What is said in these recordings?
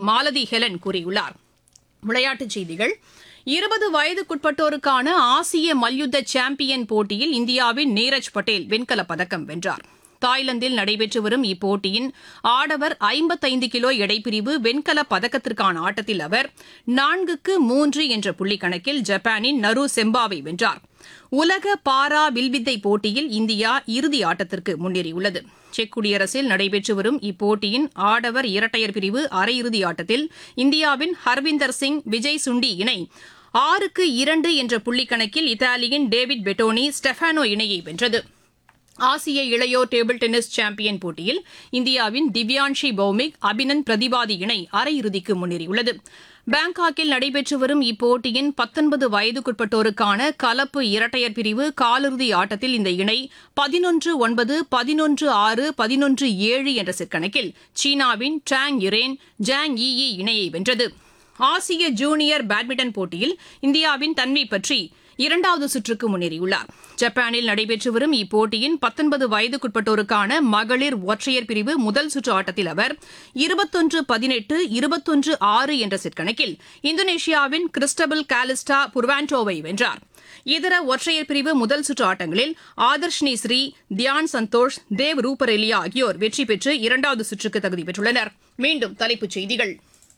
Malathi Helen கூறியுள்ளார் விளையாட்டுச் செய்திகள் இருபது வயதுக்குட்பட்டோருக்கான ஆசிய மல்யுத்த சாம்பியன் போட்டியில் இந்தியாவின் நீரஜ் பட்டேல் வெண்கலப் பதக்கம் வென்றார் தாய்லாந்தில் நடைபெற்று வரும் இப்போட்டியின் ஆடவர் ஐம்பத்தைந்து கிலோ எடைப்பிரிவு வெண்கலப் பதக்கத்திற்கான ஆட்டத்தில் அவர் நான்குக்கு மூன்று என்ற புள்ளிக்கணக்கில் ஜப்பானின் நரு செம்பாவை வென்றார் உலக பாரா வில்வித்தை போட்டியில் இந்தியா இறுதி ஆட்டத்திற்கு முன்னேறியுள்ளது செக் குடியரசில் நடைபெற்று வரும் இப்போட்டியின் ஆடவர் இரட்டையர் பிரிவு அரையிறுதி ஆட்டத்தில் இந்தியாவின் ஹர்விந்தர் சிங் விஜய் சுண்டி இணை ஆறுக்கு இரண்டு என்ற புள்ளிக்கணக்கில் இத்தாலியின் டேவிட் பெட்டோனி ஸ்டெஃபானோ இணையை வென்றது ஆசிய இளையோர் டேபிள் டென்னிஸ் சாம்பியன் போட்டியில் இந்தியாவின் திவ்யான்ஷி பௌமிக் அபினந்த் பிரதிபாதி இணை அரையிறுதிக்கு முன்னேறியுள்ளது பாங்காக்கில் நடைபெற்று வரும் இப்போட்டியின் பத்தொன்பது வயதுக்குட்பட்டோருக்கான கலப்பு இரட்டையர் பிரிவு காலிறுதி ஆட்டத்தில் இந்த இணை பதினொன்று ஒன்பது பதினொன்று ஆறு பதினொன்று ஏழு என்ற செட் கணக்கில் சீனாவின் டாங் யுரேன் ஜாங் ஈ இணையை வென்றது ஆசிய ஜூனியர் பேட்மிண்டன் போட்டியில் இந்தியாவின் தன்வி பற்றி இரண்டாவது சுற்றுக்கு முன்னேறியுள்ளார் ஜப்பானில் நடைபெற்று வரும் இப்போட்டியின் பத்தொன்பது வயதுக்குட்பட்டோருக்கான மகளிர் ஒற்றையர் பிரிவு முதல் சுற்று ஆட்டத்தில் அவர் இருபத்தொன்று பதினெட்டு இருபத்தொன்று ஆறு என்ற செட் கணக்கில் இந்தோனேஷியாவின் கிறிஸ்டபல் காலிஸ்டா புர்வான்டோவை வென்றார் இதர ஒற்றையர் பிரிவு முதல் சுற்று ஆட்டங்களில் ஆதர்ஷ்னி ஸ்ரீ தியான் சந்தோஷ் தேவ் ரூபரெலியா ஆகியோர் வெற்றி பெற்று இரண்டாவது சுற்றுக்கு தகுதி பெற்றுள்ளனர் மீண்டும் தலைப்புச் செய்திகள்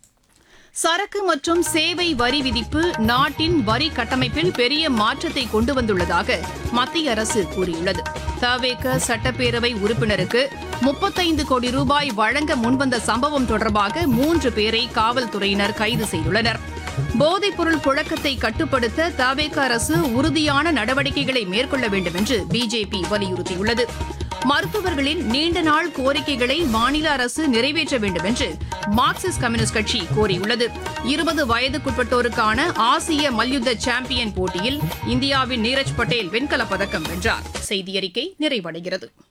சரக்கு மற்றும் சேவை வரி விதிப்பு நாட்டின் வரி கட்டமைப்பில் பெரிய மாற்றத்தை கொண்டு வந்துள்ளதாக மத்திய அரசு கூறியுள்ளது தவேக சட்டப்பேரவை உறுப்பினருக்கு முப்பத்தைந்து கோடி ரூபாய் வழங்க முன்வந்த சம்பவம் தொடர்பாக மூன்று பேரை காவல்துறையினர் கைது செய்துள்ளனர் போதைப்பொருள் புழக்கத்தை கட்டுப்படுத்த தவேக அரசு உறுதியான நடவடிக்கைகளை மேற்கொள்ள வேண்டும் என்று பிஜேபி வலியுறுத்தியுள்ளது மருத்துவர்களின் நீண்ட நாள் கோரிக்கைகளை மாநில அரசு நிறைவேற்ற வேண்டும் என்று மார்க்சிஸ்ட் கம்யூனிஸ்ட் கட்சி கோரியுள்ளது இருபது வயதுக்குட்பட்டோருக்கான ஆசிய மல்யுத்த சாம்பியன் போட்டியில் இந்தியாவின் நீரஜ் பட்டேல் வெண்கலப் பதக்கம் வென்றார் செய்தியறிக்கை நிறைவடைகிறது